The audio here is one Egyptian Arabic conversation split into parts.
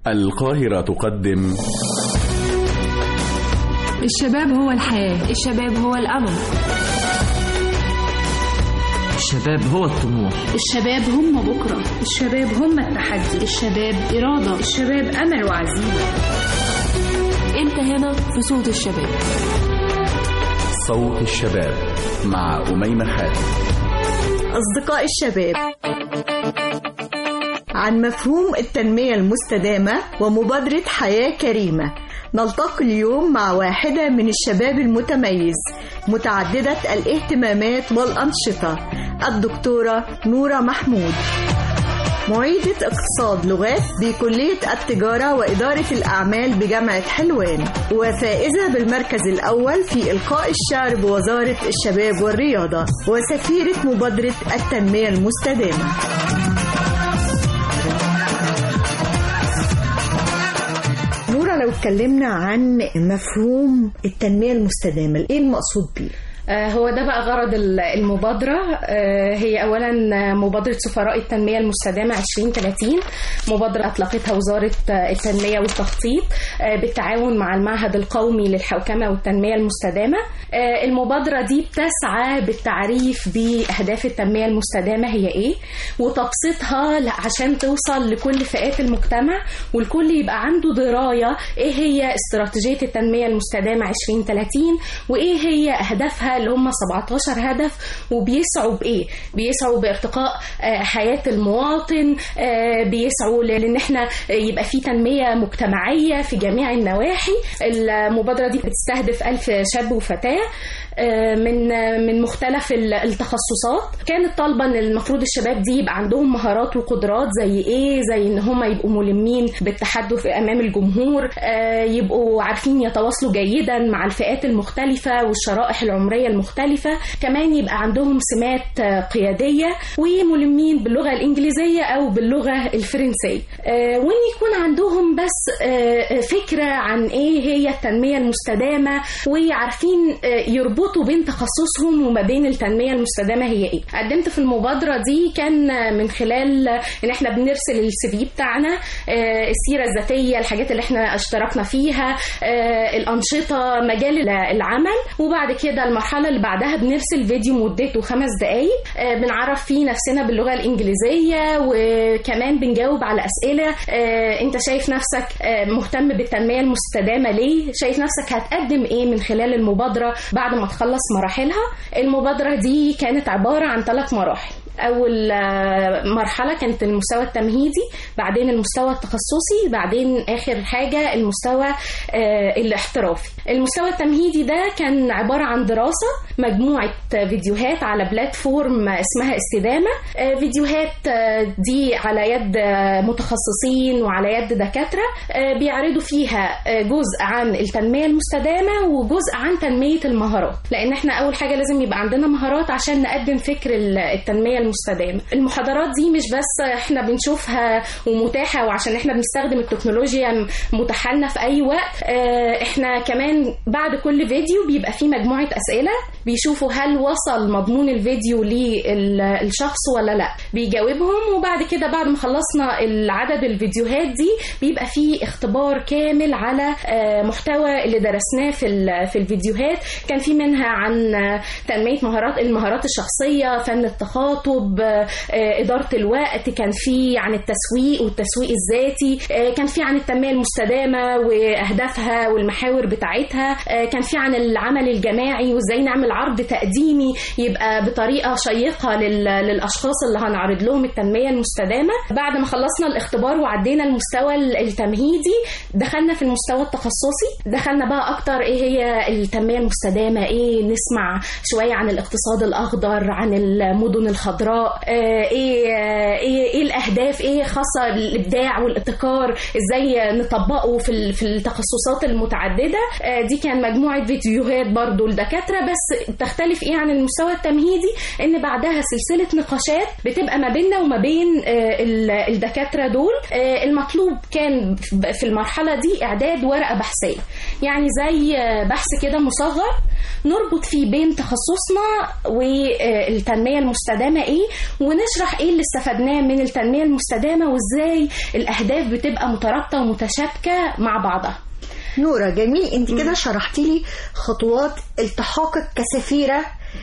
القاهرة تقدم الشباب هو الحياة الشباب هو الأمل الشباب هو الطموح الشباب هم بكرة الشباب هم التحدي الشباب إرادة الشباب أمل وعزيمة أنت هنا في صوت الشباب صوت الشباب مع أميمة حاتم أصدقاء الشباب عن مفهوم التنمية المستدامة ومبادرة حياة كريمة نلتقي اليوم مع واحدة من الشباب المتميز متعددة الاهتمامات والأنشطة الدكتورة نورة محمود معيدة اقتصاد لغات بكلية التجارة وإدارة الأعمال بجامعة حلوان وفائزة بالمركز الأول في إلقاء الشعر بوزارة الشباب والرياضة وسفيرة مبادرة التنمية المستدامة نورة لو اتكلمنا عن مفهوم التنمية المستدامة ايه المقصود بيه؟ هو ده بقى غرض المبادرة هي أولا مبادرة سفراء التنمية المستدامة 2030 مبادرة أطلقتها وزارة التنمية والتخطيط بالتعاون مع المعهد القومي للحوكمة والتنمية المستدامة المبادرة دي بتسعى بالتعريف بأهداف التنمية المستدامة هي إيه وتبسيطها عشان توصل لكل فئات المجتمع والكل يبقى عنده دراية إيه هي استراتيجية التنمية المستدامة 2030 وإيه هي أهدافها اللي هم 17 هدف وبيسعوا بايه بيسعوا بارتقاء حياه المواطن بيسعوا لان احنا يبقى في تنميه مجتمعيه في جميع النواحي المبادره دي بتستهدف ألف شاب وفتاه من من مختلف التخصصات كانت طالبه ان المفروض الشباب دي يبقى عندهم مهارات وقدرات زي ايه زي ان هم يبقوا ملمين بالتحدث امام الجمهور يبقوا عارفين يتواصلوا جيدا مع الفئات المختلفه والشرائح العمريه المختلفه كمان يبقى عندهم سمات قياديه وملمين باللغه الانجليزيه او باللغه الفرنسيه وان يكون عندهم بس فكره عن ايه هي التنميه المستدامه وعارفين يربطوا يربطوا بين تخصصهم وما بين التنميه المستدامه هي ايه قدمت في المبادره دي كان من خلال ان احنا بنرسل السي في بتاعنا السيره الذاتيه الحاجات اللي احنا اشتركنا فيها الانشطه مجال العمل وبعد كده المرحله اللي بعدها بنرسل فيديو مدته خمس دقائق بنعرف فيه نفسنا باللغه الانجليزيه وكمان بنجاوب على اسئله انت شايف نفسك مهتم بالتنميه المستدامه ليه شايف نفسك هتقدم ايه من خلال المبادره بعد ما تخلص مراحلها المبادرة دي كانت عبارة عن ثلاث مراحل أول مرحلة كانت المستوى التمهيدي بعدين المستوى التخصصي بعدين آخر حاجة المستوى الاحترافي المستوى التمهيدي ده كان عبارة عن دراسة مجموعة فيديوهات على بلاتفورم اسمها استدامة فيديوهات دي على يد متخصصين وعلى يد دكاترة بيعرضوا فيها جزء عن التنمية المستدامة وجزء عن تنمية المهارات لأن احنا أول حاجة لازم يبقى عندنا مهارات عشان نقدم فكر التنمية المستدامة المحاضرات دي مش بس احنا بنشوفها ومتاحة وعشان احنا بنستخدم التكنولوجيا متاحة لنا في أي وقت احنا كمان بعد كل فيديو بيبقى فيه مجموعة أسئلة بيشوفوا هل وصل مضمون الفيديو للشخص ولا لا بيجاوبهم وبعد كده بعد ما خلصنا العدد الفيديوهات دي بيبقى فيه اختبار كامل على محتوى اللي درسناه في في الفيديوهات كان في منها عن تنمية مهارات المهارات الشخصية فن التخاطب إدارة الوقت كان في عن التسويق والتسويق الذاتي كان في عن التنمية المستدامة وأهدافها والمحاور بتاعتها كان في عن العمل الجماعي وإزاي نعمل عرض تقديمي يبقى بطريقة شيقة للأشخاص اللي هنعرض لهم التنمية المستدامة بعد ما خلصنا الاختبار وعدينا المستوى التمهيدي دخلنا في المستوى التخصصي دخلنا بقى أكتر إيه هي التنمية المستدامة إيه نسمع شوية عن الاقتصاد الأخضر عن المدن الخضراء إيه, إيه, إيه الأهداف إيه خاصة بالإبداع والابتكار إزاي نطبقه في في التخصصات المتعددة دي كان مجموعة فيديوهات برضو لدكاترة بس تختلف إيه عن المستوى التمهيدي إن بعدها سلسلة نقاشات بتبقى ما بيننا وما بين الدكاترة دول المطلوب كان في المرحلة دي إعداد ورقة بحثية يعني زي بحث كده مصغر نربط فيه بين تخصصنا والتنمية المستدامة ايه ونشرح ايه اللي استفدناه من التنمية المستدامة وازاي الاهداف بتبقى مترابطة ومتشابكة مع بعضها نورة جميل انت كده شرحتي لي خطوات التحاقك كسفيرة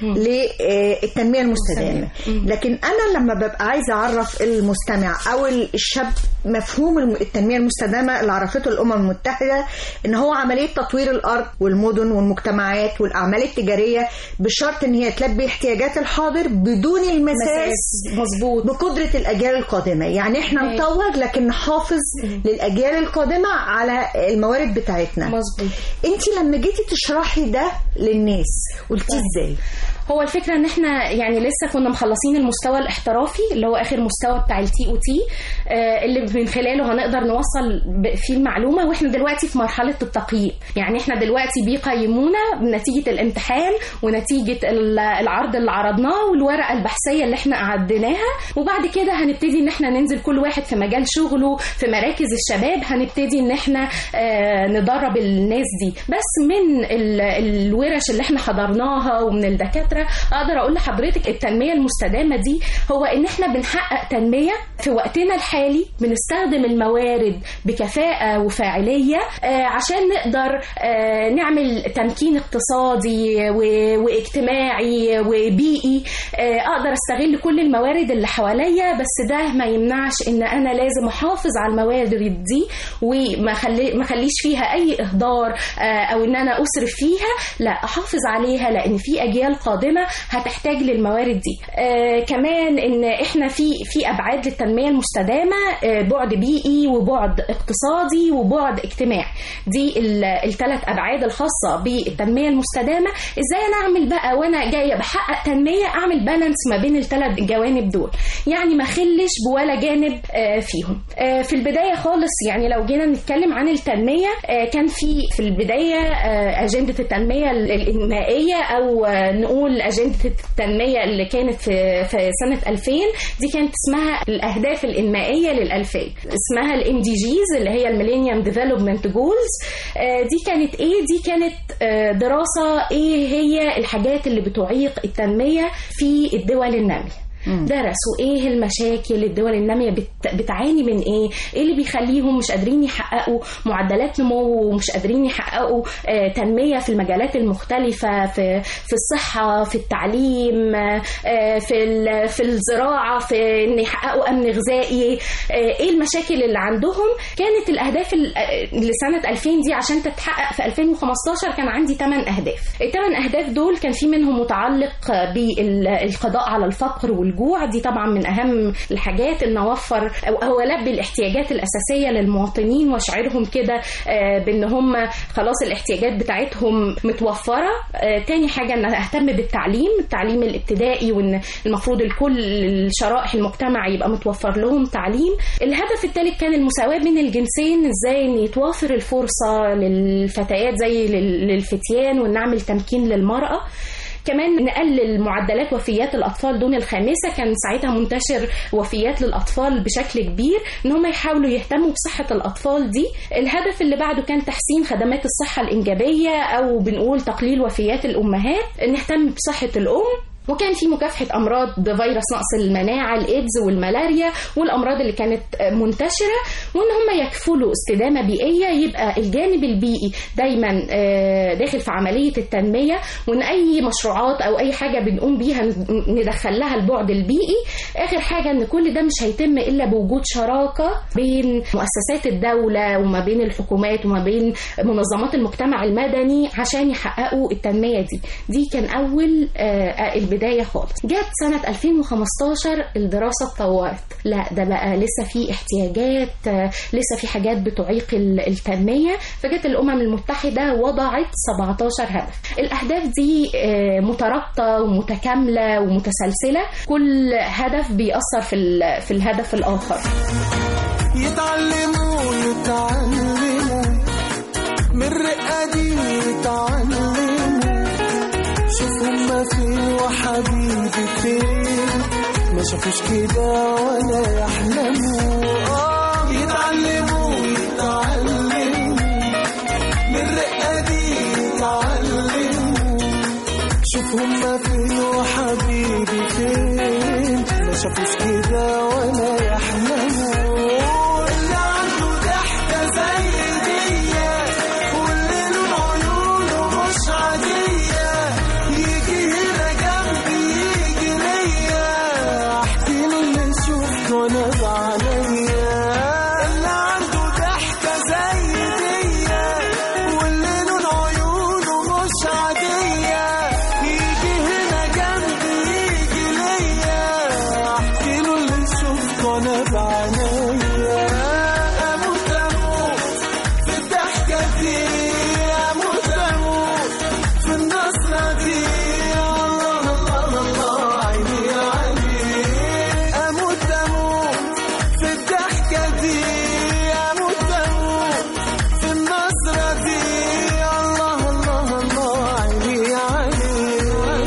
للتنمية المستدامة لكن أنا لما ببقى عايزة أعرف المستمع أو الشاب مفهوم الم- التنمية المستدامة اللي عرفته الأمم المتحدة إن هو عملية تطوير الأرض والمدن والمجتمعات والأعمال التجارية بشرط إن هي تلبي احتياجات الحاضر بدون المساس مظبوط بقدرة الأجيال القادمة يعني إحنا ماشي. نطور لكن نحافظ للأجيال القادمة على الموارد بتاعتنا مظبوط انت لما جيتي تشرحي ده للناس قلتي ازاي هو الفكره ان احنا يعني لسه كنا مخلصين المستوى الاحترافي اللي هو اخر مستوى بتاع التي او تي اللي من خلاله هنقدر نوصل ب- فيه المعلومه واحنا دلوقتي في مرحله التقييم يعني احنا دلوقتي بيقيمونا بنتيجه الامتحان ونتيجه ال- العرض اللي عرضناه والورقه البحثيه اللي احنا قعدناها وبعد كده هنبتدي ان احنا ننزل كل واحد في مجال شغله في مراكز الشباب هنبتدي ان احنا آه، ندرب الناس دي بس من ال- الورش اللي احنا حضرناها ومن الدكاتره اقدر اقول لحضرتك التنميه المستدامه دي هو ان احنا بنحقق تنميه في وقتنا الحالي بنستخدم الموارد بكفاءه وفاعليه آه، عشان نقدر آه، نعمل تمكين اقتصادي و- واجتماعي وبيئي آه، اقدر استغل كل الموارد اللي حواليا بس ده ما يمنعش ان انا لازم احافظ على الموارد دي وما خلي ما خليش فيها اي اهدار آه، او ان انا اسرف فيها لا احافظ عليها لان في اجيال قادمه هتحتاج للموارد دي آه، كمان ان احنا في في ابعاد للتنميه المستدامه آه، بعد بيئي وبعد اقتصادي وبعد اجتماعي دي الثلاث ابعاد الخاصه بالتنميه المستدامه ازاي انا اعمل بقى وانا جايه بحقق تنميه اعمل بالانس ما بين الثلاث جوانب دول يعني ما خلش بولا جانب آه، فيهم آه، في البدايه خالص يعني لو جينا نتكلم عن التنميه آه، كان في في البدايه آه، اجنده التنميه ال- الانمائيه او آه، نقول اجنده التنميه اللي كانت في في سنه 2000 دي كانت اسمها الاهداف الانمائيه لل2000 اسمها الام دي جيز اللي هي الميلينيوم ديفلوبمنت جولز دي كانت ايه دي كانت آه، دراسه ايه هي الحاجات اللي بتعيق التنميه في الدول الناميه درسوا ايه المشاكل الدول الناميه بت- بتعاني من ايه ايه اللي بيخليهم مش قادرين يحققوا معدلات نمو ومش قادرين يحققوا آه، تنميه في المجالات المختلفه في في الصحه في التعليم آه، في ال- في الزراعه في ان يحققوا امن غذائي آه، ايه المشاكل اللي عندهم كانت الاهداف ال- آه، لسنه 2000 دي عشان تتحقق في 2015 كان عندي 8 اهداف الثمان اهداف دول كان في منهم متعلق بالقضاء على الفقر والجوع دي طبعا من اهم الحاجات ان اوفر او او البي الاحتياجات الاساسيه للمواطنين واشعرهم كده آه، بان هم خلاص الاحتياجات بتاعتهم متوفره آه، تاني حاجه ان اهتم بالتعليم التعليم الابتدائي وان المفروض الكل الشرائح المجتمع يبقى متوفر لهم تعليم الهدف الثالث كان المساواه بين الجنسين ازاي ان يتوافر الفرصه للفتيات زي لل- للفتيان وان نعمل تمكين للمراه كمان نقلل معدلات وفيات الاطفال دون الخامسه كان ساعتها منتشر وفيات للاطفال بشكل كبير ان هم يحاولوا يهتموا بصحه الاطفال دي الهدف اللي بعده كان تحسين خدمات الصحه الانجابيه او بنقول تقليل وفيات الامهات نهتم بصحه الام وكان في مكافحة أمراض فيروس نقص المناعة الإيدز والملاريا والأمراض اللي كانت منتشرة وإن هم يكفلوا استدامة بيئية يبقى الجانب البيئي دايما آه، داخل في عملية التنمية وإن أي مشروعات أو أي حاجة بنقوم بيها ندخل لها البعد البيئي آخر حاجة إن كل ده مش هيتم إلا بوجود شراكة بين مؤسسات الدولة وما بين الحكومات وما بين منظمات المجتمع المدني عشان يحققوا التنمية دي دي كان أول آه، البداية خالص جت سنة 2015 الدراسة اتطورت لا ده بقى لسه في احتياجات آه، لسه في حاجات بتعيق ال- التنمية فجت الأمم المتحدة وضعت 17 هدف الأهداف دي آه، مترابطة ومتكاملة ومتسلسلة كل هدف بيأثر في ال- في الهدف الآخر يتعلموا يتعلموا من الرقة دي يتعلموا شوف هما فين وحبيبي فين ما شافوش كده ولا يحلموا آه يتعلموا يتعلموا من الرقة هما فين وحبيبي فين ما شافوش كده ولا يحلموا اللي عنده ضحكة زي دي واللي له عيونه مش عادية يجي هنا جنبي يجي ليا احكي له اللي شفته وانا بعينيا اللي عنده ضحكة زي دي واللي له عيونه مش عادية يجي هنا جنبي يجي ليا احكي له اللي شفته وانا بعينيا اموت اموت في الضحكة دي اموت اموت في النصرة دي الله الله الله عيني عيني اموت اموت في الضحكة دي اموت اموت في النصرة دي الله الله الله عيني عيني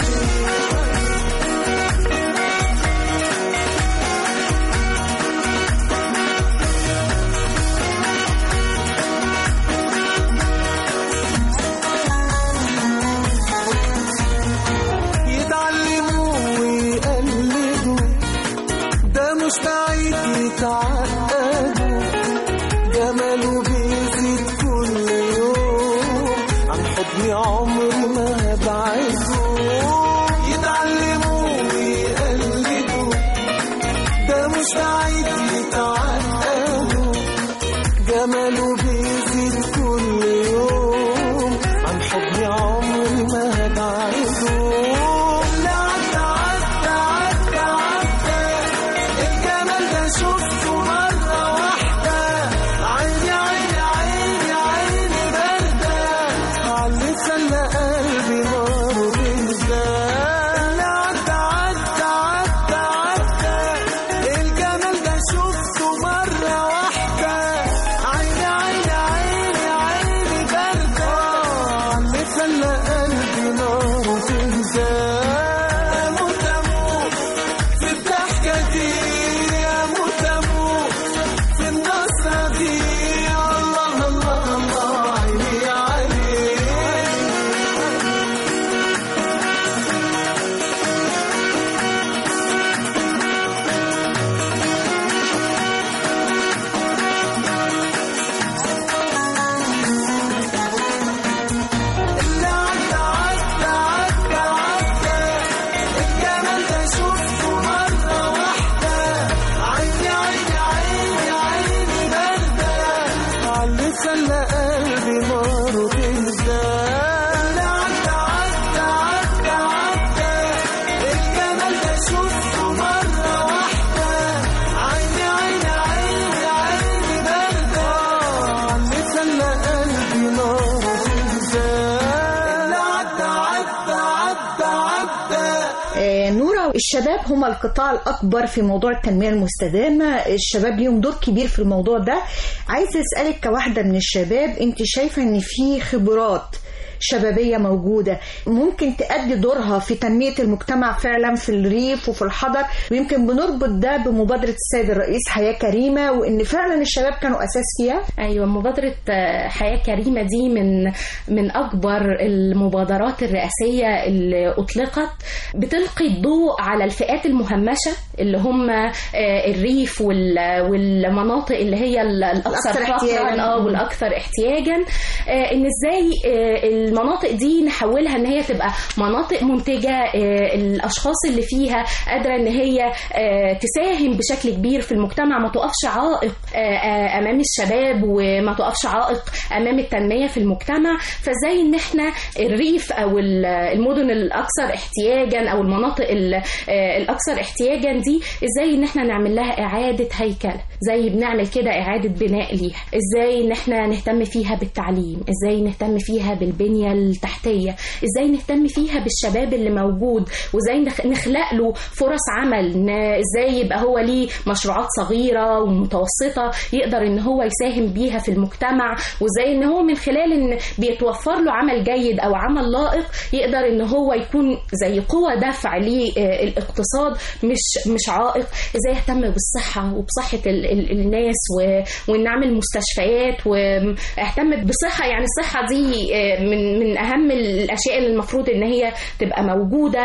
يتعلموا ويقلدوا ده مش بعيد يتعقدوا جماله بيزيد كل يوم عن حضني عمري ما هبعده يتعلموا ويقلدوا ده مش بعيد يتعقدوا جماله بيزيد كل يوم عن حضني عمري ما هبعده لا عدى عدى عدى عدى الجمال ده شفته مرة واحدة عيني عيني عيني عيني باردة عاللي خلى قلبي ناره تهدى لا عدى عدى عدى عدى الجمال ده شفته مرة واحدة عيني عيني عيني عيني باردة عاللي خلى قلبي ناره تهدى أموت أموت في الضحكة دي أموت أموت في النصرة دي الله الله الله عيني عيني اللي عدى عدى عدى عدى الجمال ده شفته مرة واحدة عيني عيني عيني عيني باردة عاللي خلى قلبي ناره تهدى اللي عدى عدى عدى عدى الجمال ده شفته مرة واحدة عيني عيني عيني عيني باردة عاللي خلى قلبي ناره تهدى اللي عدى عدى عدى عدى آه، نورة الشباب هم القطاع الأكبر في موضوع التنمية المستدامة الشباب ليهم دور كبير في الموضوع ده عايزة أسألك كواحدة من الشباب أنت شايفة أن في خبرات شبابية موجودة ممكن تأدي دورها في تنمية المجتمع فعلا في الريف وفي الحضر ويمكن بنربط ده بمبادرة السيد الرئيس حياة كريمة وإن فعلا الشباب كانوا أساس فيها ايوه مبادره آه، حياه كريمه دي من من اكبر المبادرات الرئاسيه اللي اطلقت بتلقي الضوء على الفئات المهمشه اللي هم آه، الريف وال- والمناطق اللي هي ال- الاكثر الأكثر فقرا احتياجاً. اه والاكثر احتياجا آه، ان ازاي آه، المناطق دي نحولها ان هي تبقى مناطق منتجه آه، الاشخاص اللي فيها قادره ان هي آه، تساهم بشكل كبير في المجتمع ما تقفش عائق آه، آه، امام الشباب وما تقفش عائق امام التنميه في المجتمع فازاي ان احنا الريف او ال- المدن الاكثر احتياجا او المناطق ال- آه، الاكثر احتياجا دي ازاي ان احنا نعمل لها اعاده هيكله زي بنعمل كده اعاده بناء ليها ازاي ان احنا نهتم فيها بالتعليم ازاي نهتم فيها بالبنيه التحتيه ازاي نهتم فيها بالشباب اللي موجود وازاي نخ- نخلق له فرص عمل ن- ازاي يبقى هو ليه مشروعات صغيره ومتوسطه يقدر ان هو يساهم بيها في المجتمع وازاي ان هو من خلال ان بيتوفر له عمل جيد او عمل لائق يقدر ان هو يكون زي قوه دفع للاقتصاد مش مش عائق ازاي يهتم بالصحه وبصحه ال ال الناس و- وان نعمل مستشفيات واهتم بالصحه يعني الصحه دي آه، من من من اهم الاشياء اللي المفروض ان هي تبقى موجوده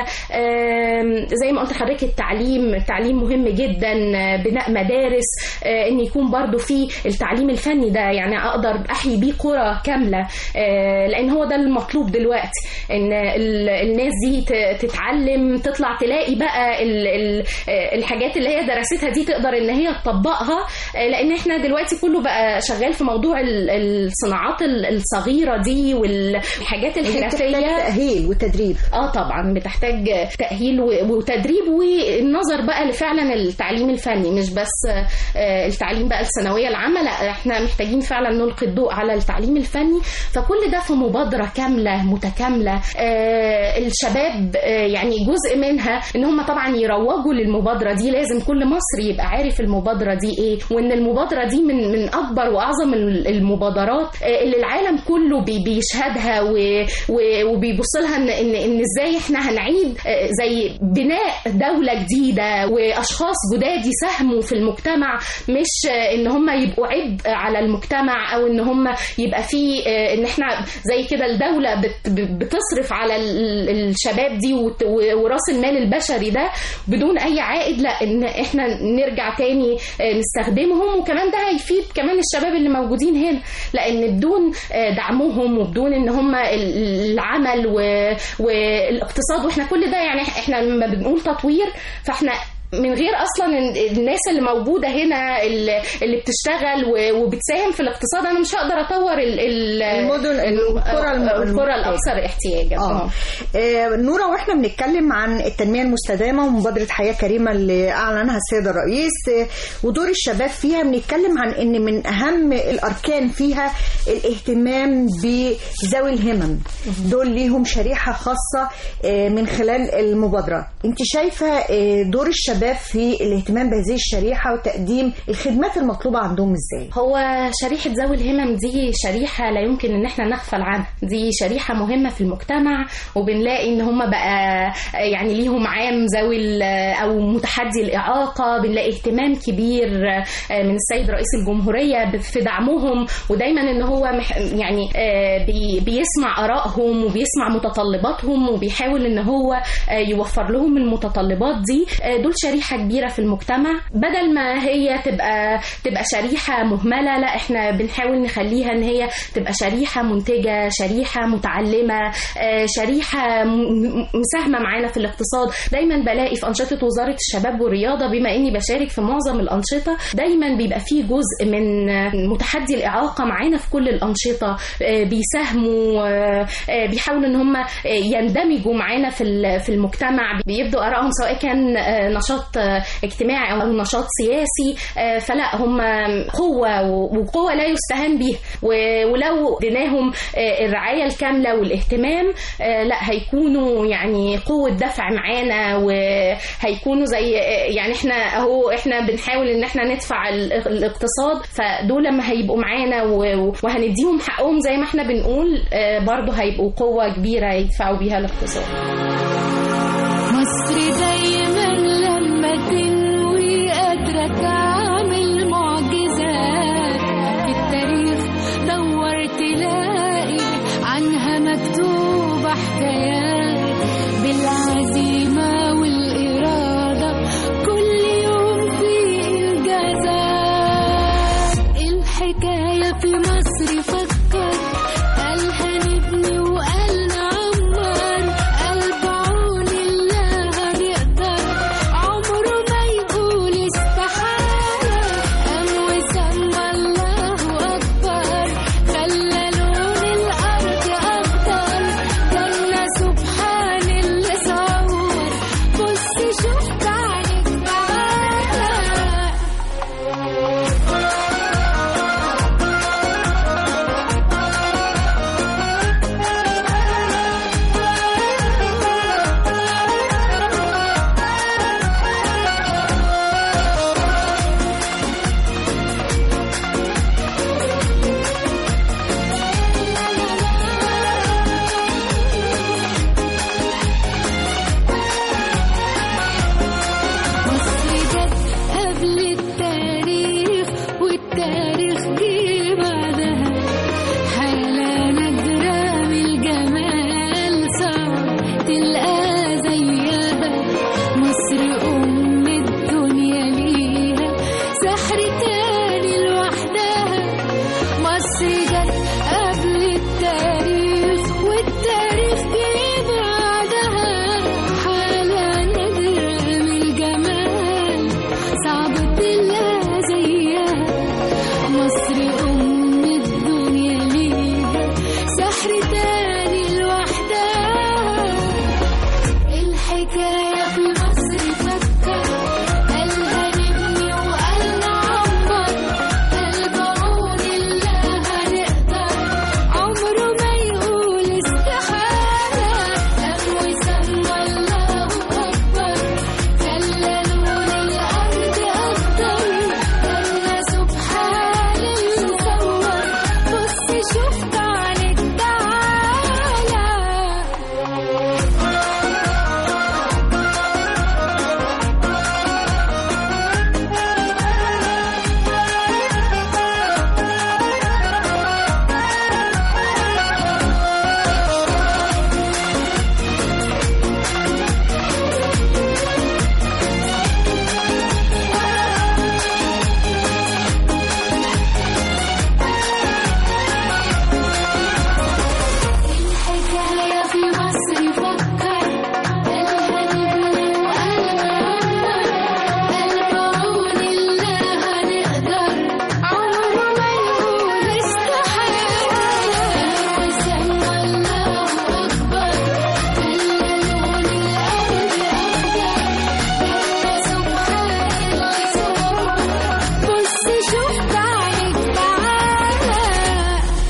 آم، زي ما قلت لحضرتك التعليم التعليم مهم جدا آه، بناء مدارس آه، ان يكون برضو في التعليم الفني ده يعني اقدر احيي بيه قرى كامله آه، لان هو ده المطلوب دلوقتي ان ال- الناس دي ت- تتعلم تطلع تلاقي بقى ال- ال- آه، الحاجات اللي هي درستها دي تقدر ان هي تطبقها آه، لان احنا دلوقتي كله بقى شغال في موضوع ال- الصناعات ال- الصغيره دي والحاجات هي بتحتاج الحرفيه تأهيل وتدريب اه طبعا بتحتاج تأهيل و- وتدريب والنظر بقى لفعلا التعليم الفني مش بس آه، التعليم بقى الثانوية العامة لا احنا محتاجين فعلا نلقي الضوء على التعليم الفني فكل ده في مبادرة كاملة متكاملة آه، الشباب آه، يعني جزء منها ان هم طبعا يروجوا للمبادرة دي لازم كل مصري يبقى عارف المبادرة دي ايه وان المبادرة دي من من اكبر واعظم ال- المبادرات آه، اللي العالم كله بي- بيشهدها و- و- وبيبص لها ان ان ان ازاي احنا هنعيد آه، زي بناء دولة جديدة واشخاص جداد يساهموا في المجتمع مش آه، ان هم يبقوا عبء على المجتمع او ان هم يبقى في آه، ان احنا زي كده الدولة بت- ب- بتصرف على ال- الشباب دي وت- و- وراس المال البشري ده بدون اي عائد لا ان احنا نرجع تاني آه، نستخدمهم وكمان ده هيفيد كمان الشباب اللي موجودين هنا لان بدون آه، دعمهم وبدون ان هم ال- العمل و- والاقتصاد واحنا كل ده يعني احنا لما بنقول تطوير فاحنا من غير اصلا ال- الناس اللي موجوده هنا اللي اللي بتشتغل و- وبتساهم في الاقتصاد انا مش هقدر اطور ال- ال- المدن القرى الم- القرى الاكثر احتياجا اه آه، نورا واحنا بنتكلم عن التنميه المستدامه ومبادره حياه كريمه اللي اعلنها السيد الرئيس آه، ودور الشباب فيها بنتكلم عن ان من اهم الاركان فيها الاهتمام بذوي الهمم دول ليهم شريحه خاصه آه، من خلال المبادره انت شايفه آه، دور الشباب في الاهتمام بهذه الشريحه وتقديم الخدمات المطلوبه عندهم ازاي هو شريحة ذوي الهمم دي شريحة لا يمكن ان احنا نغفل عنها دي شريحة مهمة في المجتمع وبنلاقي ان هم بقى يعني ليهم عام ذوي ال- او متحدي الإعاقة بنلاقي اهتمام كبير من السيد رئيس الجمهورية في دعمهم ودايما ان هو مح- يعني آه، بي- بيسمع آرائهم وبيسمع متطلباتهم وبيحاول ان هو آه، يوفر لهم المتطلبات دي آه، دول شريحة كبيرة في المجتمع بدل ما هي تبقى تبقى شريحة مهملة لا احنا بنحاول نخليها ان هي تبقى شريحة منتجة شريحة متعلمة آه، شريحة م- م- مساهمة معانا في الاقتصاد دايما بلاقي في أنشطة وزارة الشباب والرياضة بما اني بشارك في معظم الأنشطة دايما بيبقى فيه جزء من آه، متحدي الإعاقة معانا في كل الأنشطة آه، بيساهموا آه، آه، بيحاولوا ان هم آه، يندمجوا معانا في ال- في المجتمع بيبدوا آرائهم سواء كان آه، نشاط آه، اجتماعي او نشاط سياسي آه، فلا هم قوه و- وقوه لا يستهان بيها و- ولو اديناهم آه، الرعايه الكامله والاهتمام آه، لا هيكونوا يعني قوه دفع معانا وهيكونوا زي آه، يعني احنا اهو احنا بنحاول ان احنا ندفع ال- الاقتصاد فدول لما هيبقوا معانا و- وهنديهم حقهم زي ما احنا بنقول آه، برضه هيبقوا قوه كبيره يدفعوا بيها الاقتصاد مصر دايما لما تنوي قادرة تعمل معجزات في التاريخ دور تلاقي عنها مكتوبة حكايات بالعزيمة والإرادة كل يوم في إنجازات الحكاية في مصر فكر قالها نبني وقال نعمر قلب عون الله هنقدر عمره ما يقول استحالة قام وسمى الله أكبر خلى لون الأرض أخضر جنة سبحان اللي صور بص شوف بعينك تعالى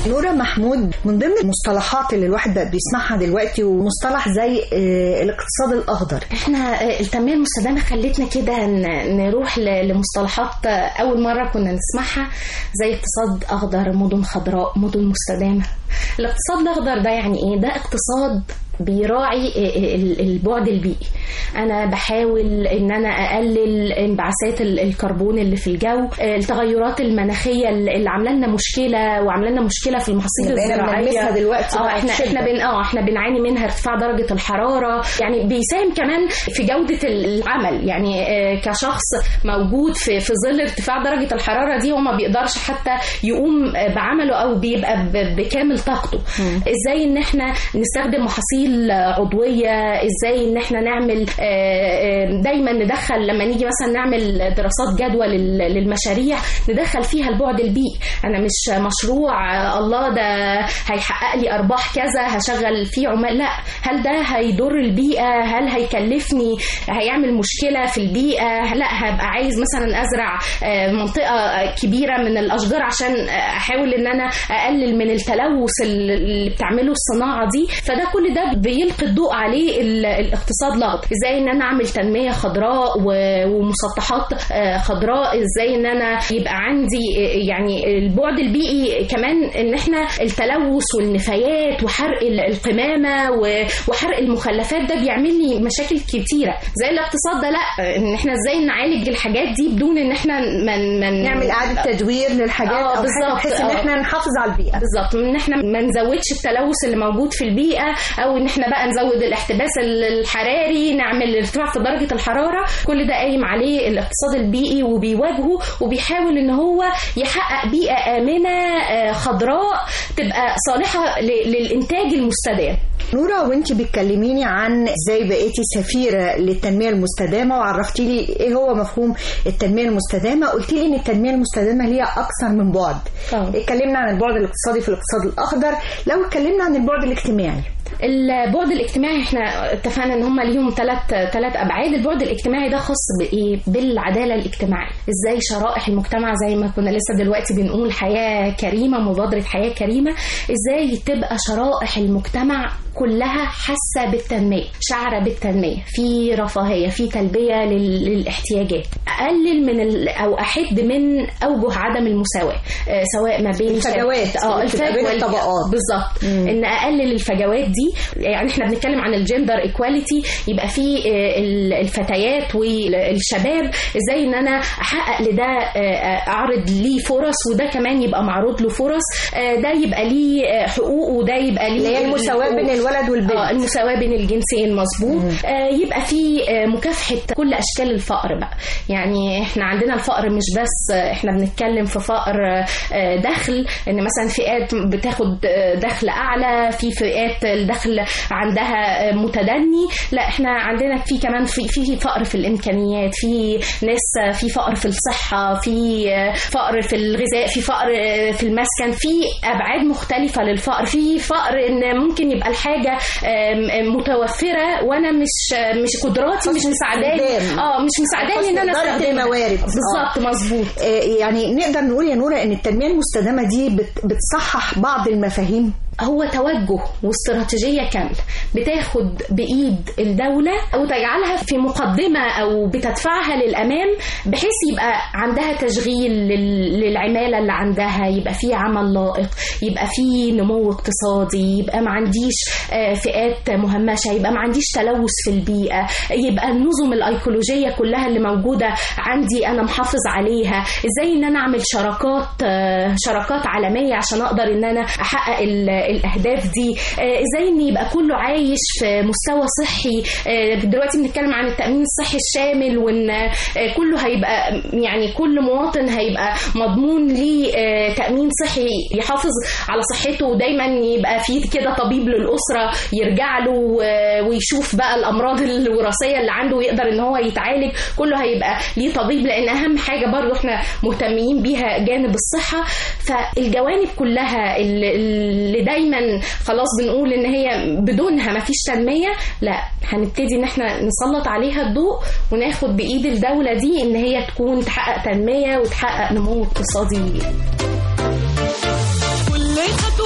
نورة محمود من ضمن المصطلحات اللي الواحد بقى بيسمعها دلوقتي ومصطلح زي آه، الاقتصاد الأخضر احنا آه، التنميه المستدامه خلتنا كده ن- نروح ل- لمصطلحات آه، اول مره كنا نسمعها زي اقتصاد اخضر مدن خضراء مدن مستدامه الاقتصاد الاخضر ده يعني ايه ده اقتصاد بيراعي آه، ال- البعد البيئي انا بحاول ان انا اقلل انبعاثات ال- الكربون اللي في الجو آه، التغيرات المناخيه اللي عامله لنا مشكله وعامله لنا مشكله في المحاصيل اللي بقينا الزراعيه بنلمسها دلوقتي اه بقى احنا بشدة. احنا بن اه احنا بنعاني منها ارتفاع درجه الحراره يعني بيساهم كمان في جوده العمل يعني آه، كشخص موجود في في ظل ارتفاع درجه الحراره دي هو ما بيقدرش حتى يقوم آه، بعمله او بيبقى ب- بكامل طاقته ازاي ان احنا نستخدم محاصيل آه، عضويه ازاي ان احنا نعمل آه، آه، دايما ندخل لما نيجي مثلا نعمل دراسات جدوى لل- للمشاريع ندخل فيها البعد البيئي انا مش مشروع آه، الله ده هيحقق لي ارباح كذا هشغل فيه عمال لا هل ده هيضر البيئه هل هيكلفني هيعمل مشكله في البيئه لا هبقى عايز مثلا ازرع آه، منطقه كبيره من الاشجار عشان آه، احاول ان انا اقلل من التلوث اللي بتعمله الصناعه دي فده كل ده بيلقي الضوء عليه ال- الاقتصاد الاخضر ازاي ان انا اعمل تنميه خضراء و- ومسطحات آه، خضراء ازاي ان انا يبقى عندي آه، يعني البعد البيئي كمان ان احنا التلوث والنفايات وحرق ال- القمامه و- وحرق المخلفات ده بيعمل لي مشاكل كتيره زي الاقتصاد ده لا ان احنا ازاي نعالج الحاجات دي بدون ان احنا من من نعمل إعادة تدوير للحاجات آه، أو حاجة بالظبط، بحيث إن آه. احنا نحافظ على البيئة بالظبط ان احنا ما نزودش التلوث اللي موجود في البيئه او ان احنا بقى نزود الاحتباس الحراري نعمل ارتفاع في درجه الحراره كل ده قايم عليه الاقتصاد البيئي وبيواجهه وبيحاول ان هو يحقق بيئه امنه آه، خضراء تبقى صالحه ل- للانتاج المستدام نورة وانت بتكلميني عن ازاي بقيتي سفيرة للتنمية المستدامة وعرفتي لي ايه هو مفهوم التنمية المستدامة قلت لي ان التنمية المستدامة ليها اكثر من بعد آه. اتكلمنا عن البعد الاقتصادي في الاقتصاد الاخضر لو اتكلمنا عن البعد الاجتماعي البعد الاجتماعي احنا اتفقنا ان هم ليهم ثلاث ثلاث ابعاد البعد الاجتماعي ده خاص بايه بالعداله الاجتماعيه ازاي شرائح المجتمع زي ما كنا لسه دلوقتي بنقول حياه كريمه مبادره حياه كريمه ازاي تبقى شرائح المجتمع كلها حاسه بالتنميه شعره بالتنميه في رفاهيه في تلبيه لل- للاحتياجات اقلل من ال... او احد من اوجه عدم المساواه آه، سواء ما بين الفجوات اه اللي بتبقى بين الفجوه الطبقات. بالظبط ان اقلل الفجوات دي يعني احنا بنتكلم عن الجندر ايكواليتي يبقى في آه، ال- الفتيات والشباب ازاي ان انا احقق لده آه، اعرض ليه فرص وده كمان يبقى معروض له فرص آه، ده يبقى ليه آه، حقوق وده يبقى ليه اللي هي المساواة الحقوق. بين الولد والبنت اه المساواة بين الجنسين مظبوط آه يبقى في آه مكافحة كل أشكال الفقر بقى يعني احنا عندنا الفقر مش بس آه احنا بنتكلم في فقر آه دخل ان مثلا فئات بتاخد آه دخل أعلى في فئات الدخل عندها آه متدني لا احنا عندنا في كمان في في فقر في الإمكانيات في ناس آه في فقر في الصحة في آه فقر في الغذاء في فقر آه في المسكن في أبعاد مختلفة للفقر في فقر ان ممكن يبقى الحاجة آم، متوفرة وانا مش مش قدراتي مش مساعداني استخدام. اه مش مساعداني ان انا حسن إدارة استخدمها الموارد. بالظبط مظبوط آه، يعني نقدر نقول يا نورة ان التنمية المستدامة دي بت- بتصحح بعض المفاهيم هو توجه واستراتيجية كاملة بتاخد بإيد الدولة وتجعلها في مقدمة أو بتدفعها للأمام بحيث يبقى عندها تشغيل لل- للعمالة اللي عندها يبقى في عمل لائق يبقى في نمو اقتصادي يبقى ما عنديش آه، فئات مهمشة يبقى ما عنديش تلوث في البيئة يبقى النظم الأيكولوجية كلها اللي موجودة عندي أنا محافظ عليها إزاي إن أنا أعمل شراكات آه، شراكات عالمية عشان أقدر إن أنا أحقق ال- الأهداف دي آه، إزاي إن يبقى كله عايش في مستوى صحي آه، دلوقتي بنتكلم عن التأمين الصحي الشامل وإن آه، كله هيبقى يعني كل مواطن هيبقى مضمون ليه آه، تأمين صحي يحافظ على صحته ودايما يبقى في كده طبيب للأسرة يرجع له و- ويشوف بقى الأمراض الوراثية اللي عنده ويقدر إن هو يتعالج كله هيبقى ليه طبيب لأن أهم حاجة برضو إحنا مهتمين بيها جانب الصحة فالجوانب كلها اللي اللي دايما خلاص بنقول إن هي بدونها مفيش تنمية لا هنبتدي إن إحنا نسلط عليها الضوء وناخد بإيد الدولة دي إن هي تكون تحقق تنمية وتحقق نمو اقتصادي كل خطوة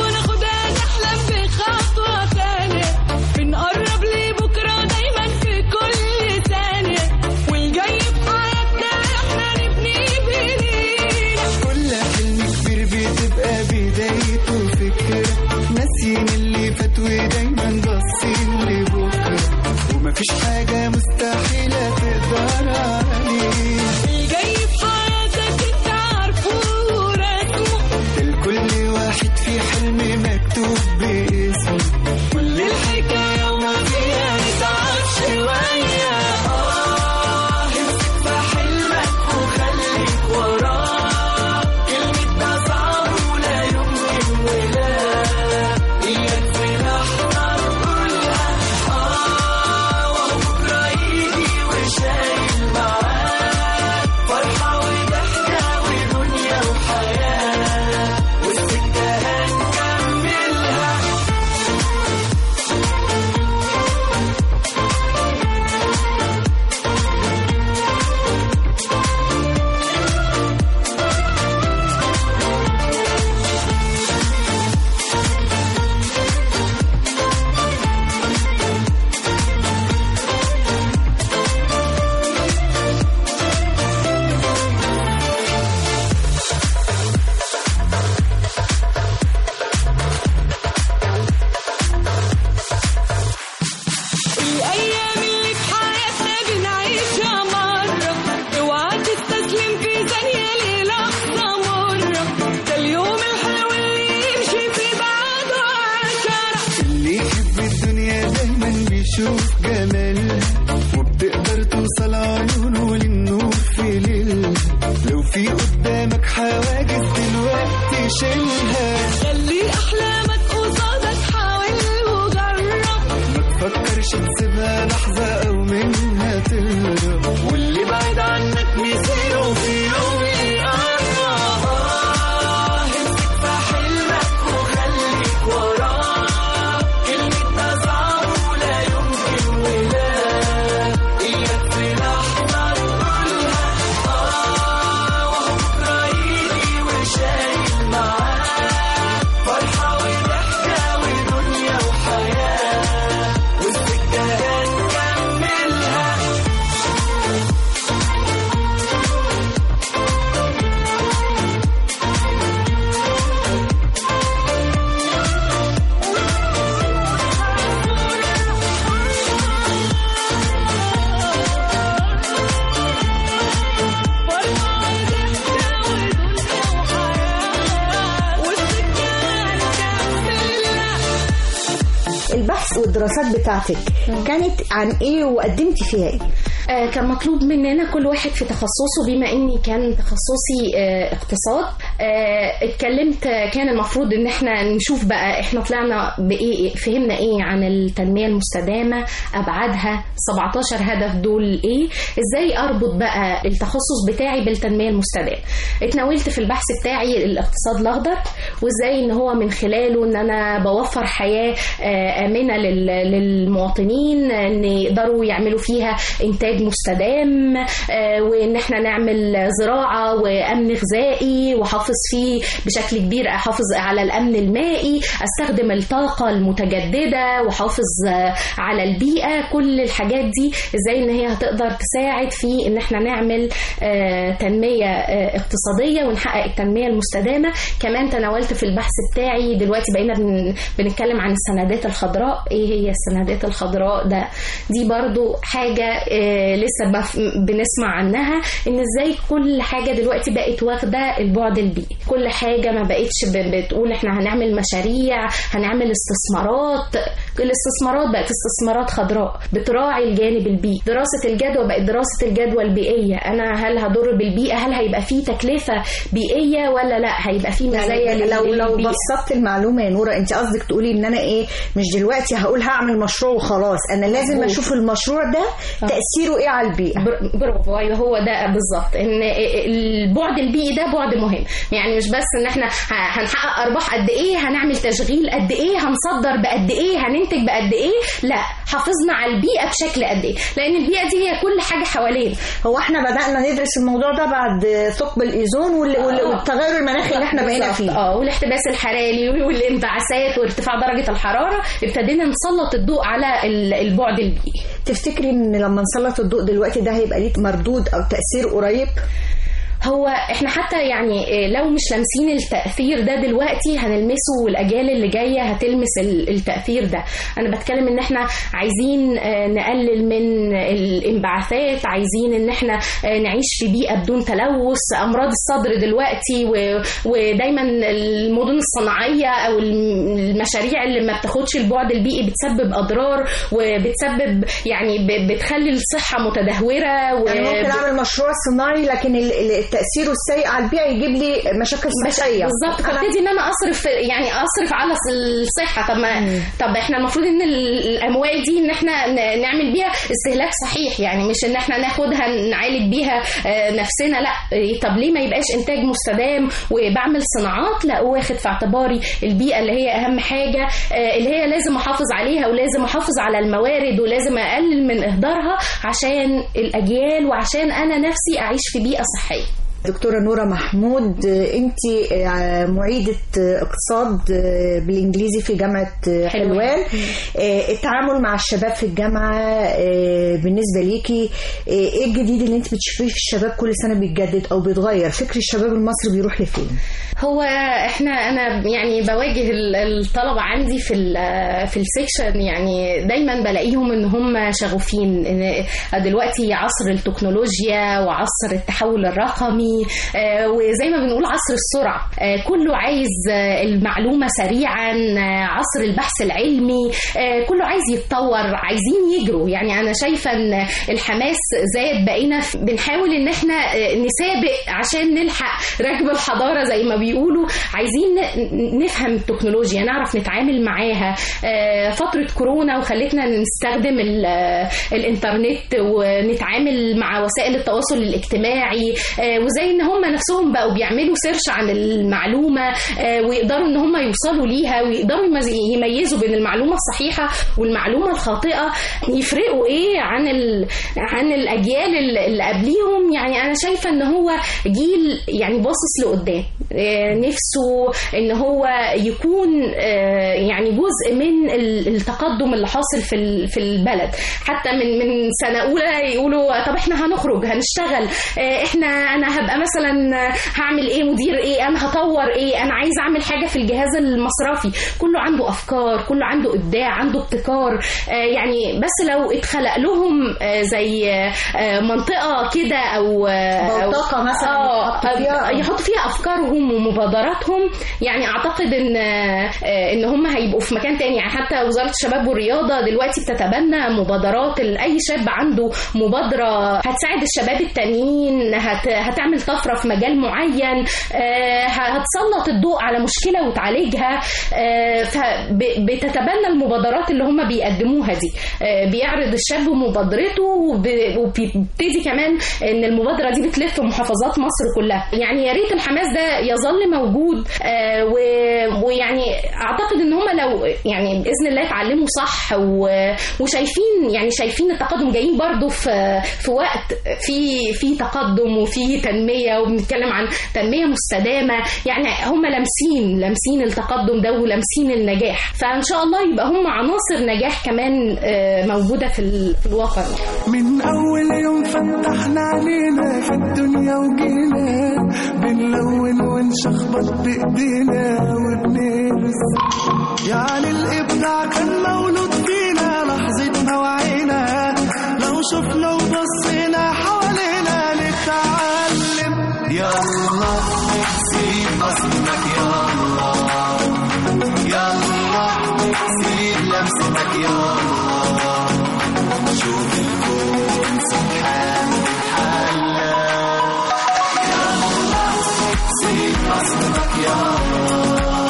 ناسين اللي فات ودايما باصين لبكره ومفيش حاجه مستحيله تقدر عليه الجاي في حياتك انت عارفه ورسمه ده لكل واحد في حلم مكتوب باسمه كل الحكايه وما فيها نتعب شويه اه امسك في حلمك وخليك وراه كلمة ده صعب ولا يمكن ولا اياك في لحظة تقولها اه وبكرة يجي وشايل معاه فرحة وضحكة ودنيا وحياة والسكة هنكملها الأيام اللي في حياتنا بنعيشها مرة اوعى تستسلم في ثانية للحظة مرة ده اليوم الحلو اللي يمشي في بعده عشرة اللي يحب الدنيا دايما بيشوف جمالها وبتقدر توصل عيونه للنور في ليلها لو في قدامك حواجز دلوقتي شيلها خلي أحلامك قصادك حاول وجرب ما تفكرش تسيبها لحظة أو منها تهرب واللي بعيد عنك مصيره في يوم يقرب آه، امسك في حلمك وخليك وراه كلمة ده صعب ولا يمكن ولا إياك في لحظة تقولها آه وبكرة يجي وشايل معاه فرحة وضحكة ودنيا وحياة والسكة هنكملها البحث والدراسات بتاعتك كانت عن ايه وقدمتي فيها ايه آه، كان مطلوب مننا كل واحد في تخصصه بما اني كان تخصصي آه، اقتصاد آه، اتكلمت آه، كان المفروض ان احنا نشوف بقى احنا طلعنا بايه فهمنا ايه عن التنميه المستدامه ابعادها 17 هدف دول ايه ازاي اربط بقى التخصص بتاعي بالتنميه المستدامه اتناولت في البحث بتاعي الاقتصاد الاخضر وازاي ان هو من خلاله ان انا بوفر حياه آه، امنه لل- للمواطنين ان يقدروا يعملوا فيها انتاج مستدام آه، وان احنا نعمل زراعه وامن غذائي واحافظ فيه بشكل كبير احافظ على الامن المائي استخدم الطاقه المتجدده واحافظ آه، على البيئه كل الحاجات دي ازاي ان هي هتقدر تساعد في ان احنا نعمل آه، تنميه آه، اقتصاديه ونحقق التنميه المستدامه كمان تناولت في البحث بتاعي دلوقتي بقينا بن- بنتكلم عن السندات الخضراء ايه هي السندات الخضراء ده دي برضو حاجه آه، لسه بف- بنسمع عنها ان ازاي كل حاجه دلوقتي بقت واخده البعد البيئي كل حاجه ما بقتش ب- بتقول احنا هنعمل مشاريع هنعمل استثمارات الاستثمارات بقت استثمارات خضراء بتراعي الجانب البيئي دراسه الجدوى بقت دراسه الجدوى البيئيه انا هل هضر بالبيئه هل هيبقى فيه تكلفه بيئيه ولا لا هيبقى فيه مزايا يعني لل- لو لو للبيئة. بسطت المعلومه يا نوره انت قصدك تقولي ان انا ايه مش دلوقتي هقول هعمل مشروع وخلاص انا لازم مظبوط. اشوف المشروع ده تاثيره ايه على البيئه بر- برافو ايوه هو ده بالظبط ان البعد البيئي ده بعد مهم يعني مش بس ان احنا ه- هنحقق ارباح قد ايه هنعمل تشغيل قد ايه هنصدر بقد ايه هننتج بقد ايه لا حافظنا على البيئه بشكل قد ايه لان البيئه دي هي كل حاجه حوالينا هو احنا بدانا ندرس الموضوع ده بعد ثقب الايزون وال- وال- آه. والتغير المناخي اللي احنا بقينا بالظبط. فيه اه والاحتباس الحراري والانبعاثات وارتفاع درجه الحراره ابتدينا نسلط الضوء على ال- البعد البيئي تفتكري ان لما نسلط الضوء دلوقتي ده هيبقى ليه مردود او تاثير قريب هو احنا حتى يعني آه، لو مش لامسين التأثير ده دلوقتي هنلمسه والأجيال اللي جاية هتلمس ال- التأثير ده أنا بتكلم إن احنا عايزين آه، نقلل من الانبعاثات عايزين إن احنا آه، نعيش في بيئة بدون تلوث أمراض الصدر دلوقتي و- ودايما المدن الصناعية أو الم- المشاريع اللي ما بتاخدش البعد البيئي بتسبب أضرار وبتسبب يعني ب- بتخلي الصحة متدهورة و يعني ممكن اعمل مشروع صناعي لكن ال- ال- التاثير السيء على البيئه يجيب لي مشاكل صحيه بالظبط أنا- فابتدي ان انا اصرف يعني اصرف على الصحه طب ما طب احنا المفروض ان ال- الاموال دي ان احنا ن- نعمل بيها استهلاك صحيح يعني مش ان احنا ناخدها نعالج بيها آه، نفسنا لا إيه، طب ليه ما يبقاش انتاج مستدام وبعمل صناعات لا واخد في اعتباري البيئه اللي هي اهم حاجه آه، اللي هي لازم احافظ عليها ولازم احافظ على الموارد ولازم اقلل من اهدارها عشان الاجيال وعشان انا نفسي اعيش في بيئه صحيه دكتورة نورة محمود انت معيدة اقتصاد بالانجليزي في جامعة حلوان التعامل مع الشباب في الجامعة بالنسبة ليكي ايه الجديد اللي انت بتشوفيه في الشباب كل سنة بيتجدد او بيتغير فكر الشباب المصري بيروح لفين هو احنا انا يعني بواجه ال- الطلبه عندي في ال- في السكشن يعني دايما بلاقيهم ان هم شغوفين ان دلوقتي عصر التكنولوجيا وعصر التحول الرقمي آه، وزي ما بنقول عصر السرعه آه، كله عايز آه، المعلومه سريعا آه، عصر البحث العلمي آه، كله عايز يتطور عايزين يجروا يعني انا شايفه ان الحماس زاد بقينا ف- بنحاول ان احنا آه، نسابق عشان نلحق ركب الحضاره زي ما بيقولوا عايزين ن- نفهم التكنولوجيا نعرف نتعامل معاها آه، فتره كورونا وخلتنا نستخدم ال- آه، الانترنت ونتعامل مع وسائل التواصل الاجتماعي آه، وزي ان هم نفسهم بقوا بيعملوا سيرش عن المعلومه آه، ويقدروا ان هم يوصلوا ليها ويقدروا يمز- يميزوا بين المعلومه الصحيحه والمعلومه الخاطئه يفرقوا ايه عن ال... عن الاجيال اللي اللي قبليهم يعني انا شايفه ان هو جيل يعني باصص لقدام آه، نفسه ان هو يكون آه، يعني جزء من ال- التقدم اللي حاصل في ال- في البلد حتى من من سنه اولى يقولوا طب احنا هنخرج هنشتغل آه، احنا انا هبقى مثلا هعمل ايه مدير ايه انا هطور ايه انا عايز اعمل حاجه في الجهاز المصرفي كله عنده افكار كله عنده ابداع عنده ابتكار آه، يعني بس لو اتخلق لهم آه، زي آه، منطقه كده او آه، بوتقة مثلا اه يحطوا فيها- يحطوا فيها افكارهم ومبادراتهم يعني اعتقد ان آه، ان هم هيبقوا في مكان تاني يعني حتى وزاره الشباب والرياضه دلوقتي بتتبنى مبادرات لاي شاب عنده مبادره هتساعد الشباب التانيين هت هتعمل طفره في مجال معين آه، هتسلط الضوء على مشكله وتعالجها آه، فبتتبنى المبادرات اللي هم بيقدموها دي آه، بيعرض الشاب مبادرته وب- وبيبتدي كمان ان المبادره دي بتلف محافظات مصر كلها يعني يا ريت الحماس ده يظل موجود آه، و- ويعني اعتقد ان هم لو يعني باذن الله اتعلموا صح و- وشايفين يعني شايفين التقدم جايين برضو في في وقت في في تقدم وفي تنميه وبنتكلم عن تنميه مستدامه يعني هم لامسين لامسين التقدم ده ولامسين النجاح فان شاء الله يبقى هم عناصر نجاح كمان آه، موجوده في ال- في الواقع من أول يوم فتحنا علينا في الدنيا وجينا بنلون ونشخبط بإيدينا وبنرسم يعني الإبداع كان مولود فينا لحظة ما وعينا لو شفنا وبصينا حوالينا نتعلم يلا سيب بصمتك يلا يلا سيب لمستك يلا شوف الكون سبحان الحلا يلا سيب بصمتك يلا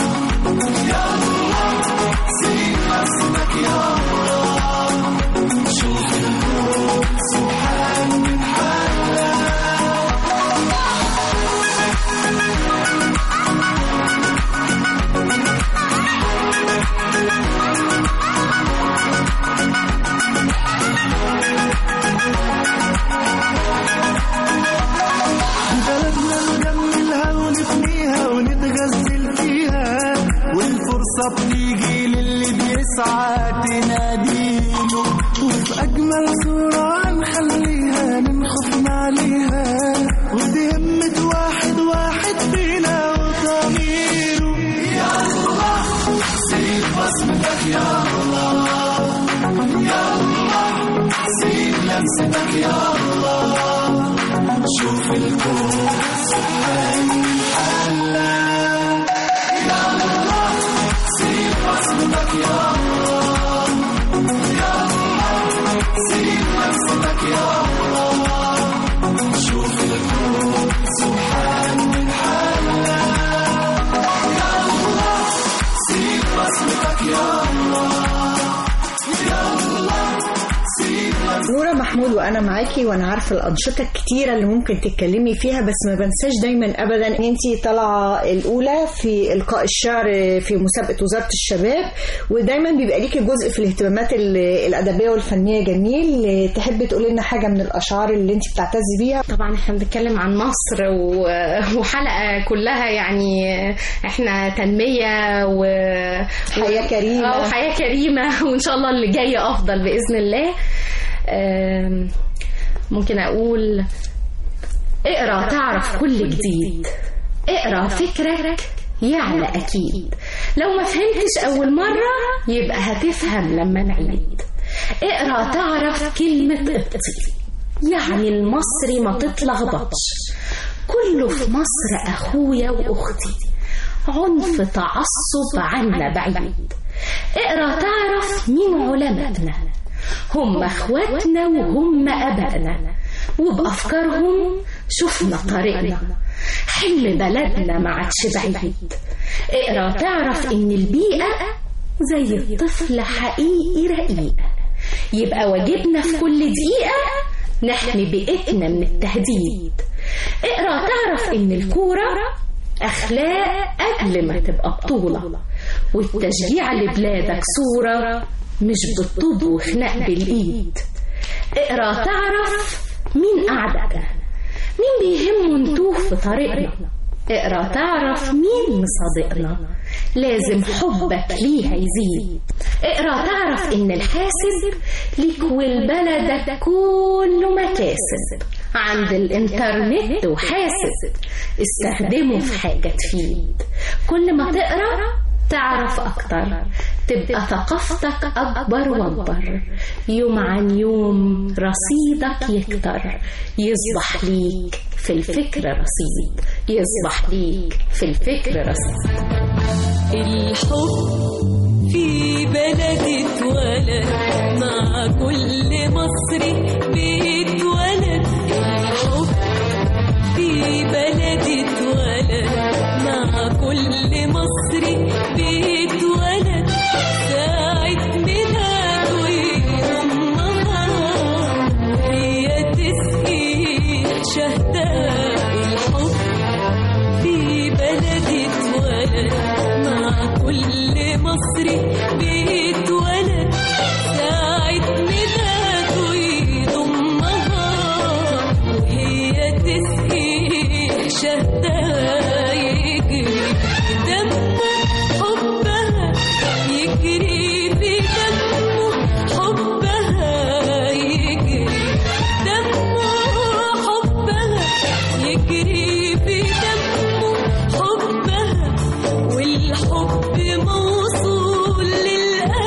يلا سيب بصمتك يلا شوف الكون سبحان الحلا بلدنا نجملها ونبنيها ونتغزل فيها والفرصة بتيجي للي بيسعى تناديله وفي أجمل صورة نخليها من خوفنا عليها ودي همة بصمتك يا الله يا الله سيب لمستك يا الله شوف الكون سبحان حلا يا الله سيب بصمتك يا الله يا الله سيب لمستك يا الله شوف الكون سبحان من حلا يا الله سيب بصمتك يا الله يا الله سيب نورة محمود وانا معاكي وانا عارفه الانشطه الكتيره اللي ممكن تتكلمي فيها بس ما بنساش دايما ابدا ان انت طالعه الاولى في القاء الشعر في مسابقه وزاره الشباب ودايما بيبقى ليكي جزء في الاهتمامات ال- الادبيه والفنيه جميل تحبي تقولي لنا حاجه من الاشعار اللي انت بتعتزي بيها طبعا احنا بنتكلم عن مصر و- وحلقه كلها يعني احنا تنميه و حياة كريمة. اه وحياه كريمه وان شاء الله اللي جاي افضل باذن الله آم، ممكن اقول اقرا تعرف كل جديد اقرا فكرك يعلى اكيد لو ما فهمتش اول مره يبقى هتفهم لما نعيد اقرا تعرف كلمه ابطي يعني المصري ما تتلخبطش كله في مصر اخويا واختي عنف تعصب عنا بعيد اقرا تعرف مين علمائنا هم اخواتنا وهم ابائنا وبافكارهم شفنا طريقنا حلم بلدنا ما عادش بعيد اقرا تعرف ان البيئه زي الطفل حقيقي رقيق يبقى واجبنا في كل دقيقه نحمي بيئتنا من التهديد اقرا تعرف ان الكوره اخلاق قبل ما تبقى بطوله والتشجيع لبلادك صوره مش بالطوب وخناق بالايد اقرا تعرف مين اعدائنا مين بيهمه نتوه في طريقنا اقرا تعرف مين مصادقنا لازم حبك ليها يزيد اقرا تعرف ان الحاسب ليك ولبلدك كله مكاسب عند الانترنت وحاسب استخدمه في حاجة تفيد كل ما تقرا تعرف أكتر تبقى ثقافتك أكبر وأكبر يوم عن يوم رصيدك يكتر يصبح ليك في الفكر رصيد يصبح ليك في الفكر رصيد الحب في بلدي اتولد مع كل مصري بيتولد الحب في بلدي اتولد مع كل مصري بيتولد ساعة ميلاده يضمها وهي تسقي شهداء الحب في بلدي اتولد مع كل مصري بيتولد ساعة ميلاده يضمها وهي تسقي شهداء يجري دمه حبها يجري في دمه حبها يجري دمه حبها يجري في دمه حبها والحب موصول للقلب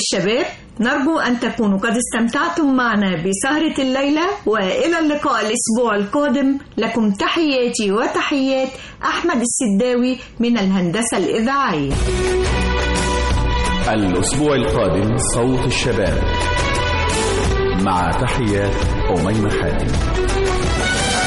الشباب نرجو أن تكونوا قد استمتعتم معنا بسهرة الليلة وإلى اللقاء الأسبوع القادم لكم تحياتي وتحيات أحمد السداوي من الهندسة الإذاعية الأسبوع القادم صوت الشباب مع تحيات أميمة حاتم